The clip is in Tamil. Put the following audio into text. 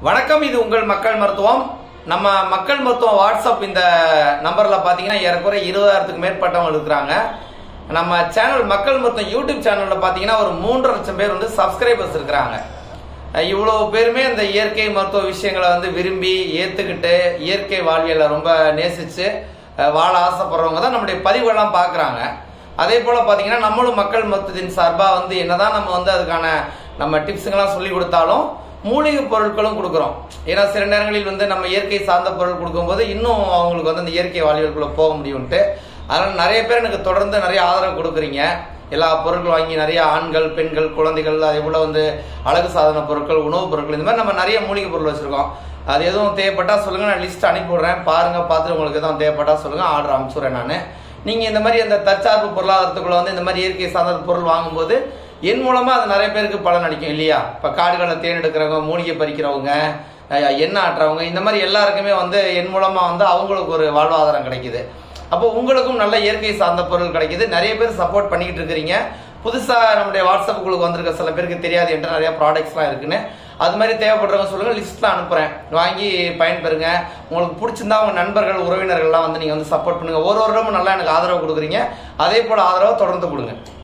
வணக்கம் இது உங்கள் மக்கள் மருத்துவம் நம்ம மக்கள் மருத்துவம் வாட்ஸ்அப் இந்த நம்பர்ல பாத்தீங்கன்னா ஏறக்குறைய இருபதாயிரத்துக்கு மேற்பட்டவங்க இருக்கிறாங்க நம்ம சேனல் மக்கள் மருத்துவம் யூடியூப் சேனல்ல பாத்தீங்கன்னா ஒரு மூன்றரை லட்சம் பேர் வந்து சப்ஸ்கிரைபர்ஸ் இருக்கிறாங்க அஹ் இவ்வளவு பேருமே இந்த இயற்கை மருத்துவ விஷயங்களை வந்து விரும்பி ஏத்துக்கிட்டு இயற்கை வாழ்வியலை ரொம்ப நேசிச்சு அஹ் வாழ ஆசைப்படுறவங்க தான் நம்முடைய பதிவுகள்லாம் பார்க்கறாங்க அதே போல பாத்தீங்கன்னா நம்மளும் மக்கள் மருத்துவத்தின் சார்பா வந்து என்னதான் நம்ம வந்து அதுக்கான நம்ம டிப்ஸுங்கெல்லாம் சொல்லி கொடுத்தாலும் மூலிகை பொருட்களும் கொடுக்குறோம் ஏன்னா சில நேரங்களில் வந்து நம்ம இயற்கை சார்ந்த பொருள் கொடுக்கும்போது இன்னும் அவங்களுக்கு வந்து அந்த இயற்கை வாழ்வியலுக்குள்ள போக முடியும்ட்டு அதனால நிறைய பேர் எனக்கு தொடர்ந்து நிறைய ஆதரவு கொடுக்குறீங்க எல்லா பொருட்கள் வாங்கி நிறைய ஆண்கள் பெண்கள் குழந்தைகள் அதே போல வந்து அழகு சாதன பொருட்கள் உணவுப் பொருட்கள் இந்த மாதிரி நம்ம நிறைய மூலிகை பொருள் வச்சிருக்கோம் அது எதுவும் தேவைப்பட்டா சொல்லுங்க நான் லிஸ்ட் அனுப்பி விடுறேன் பாருங்க பார்த்துட்டு உங்களுக்கு எதுவும் தேவைப்பட்டா சொல்லுங்க ஆர்டர் அனுப்பிச்சுடுறேன் நான் நீங்க இந்த மாதிரி அந்த தற்சார்பு பொருளாதாரத்துக்குள்ள வந்து இந்த மாதிரி இயற்கை சார்ந்த பொருள் வாங்கும்போது என் மூலமா அது நிறைய பேருக்கு பலன் அளிக்கும் இல்லையா இப்ப காடுகளை தேன் எடுக்கிறவங்க மூலிகை பறிக்கிறவங்க அஹ் எண்ணெய் ஆட்டுறவங்க இந்த மாதிரி எல்லாருக்குமே வந்து என் மூலமா வந்து அவங்களுக்கு ஒரு வாழ்வாதாரம் கிடைக்குது அப்போ உங்களுக்கும் நல்ல இயற்கை சார்ந்த பொருள் கிடைக்குது நிறைய பேர் சப்போர்ட் பண்ணிக்கிட்டு இருக்கிறீங்க புதுசா நம்முடைய வாட்ஸ்அப் குழுக்கு வந்திருக்க சில பேருக்கு தெரியாது என்ற நிறைய ப்ராடக்ட்ஸ்லாம் இருக்குன்னு அது மாதிரி தேவைப்படுறவங்க சொல்லுங்க லிஸ்ட்ல அனுப்புறேன் வாங்கி பயன்பெறுங்க உங்களுக்கு பிடிச்சிருந்தா உங்க நண்பர்கள் உறவினர்கள்லாம் வந்து நீங்க வந்து சப்போர்ட் பண்ணுங்க ஒரு வருடமும் நல்லா எனக்கு ஆதரவு கொடுக்குறீங்க அதே போல ஆதரவை தொடர்ந்து கொடுங்க